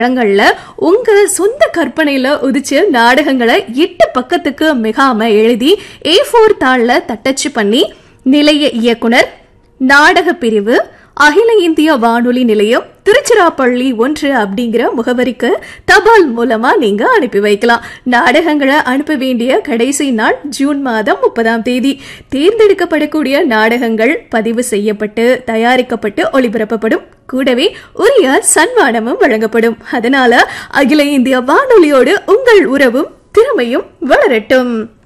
படங்கள்ல உங்க சொந்த கற்பனையில உதிச்சு நாடகங்களை எட்டு பக்கத்துக்கு மிகாம எழுதி ஏ ஃபோர் தாள்ல தட்டச்சு பண்ணி நிலைய இயக்குனர் நாடக பிரிவு அகில இந்திய வானொலி நிலையம் திருச்சிராப்பள்ளி ஒன்று அப்படிங்கிற முகவரிக்கு தபால் மூலமா நீங்க அனுப்பி வைக்கலாம் நாடகங்களை அனுப்ப வேண்டிய கடைசி நாள் ஜூன் மாதம் முப்பதாம் தேதி தேர்ந்தெடுக்கப்படக்கூடிய நாடகங்கள் பதிவு செய்யப்பட்டு தயாரிக்கப்பட்டு ஒளிபரப்பப்படும் கூடவே உரிய சன்மானமும் வழங்கப்படும் அதனால அகில இந்திய வானொலியோடு உங்கள் உறவும் திறமையும் வளரட்டும்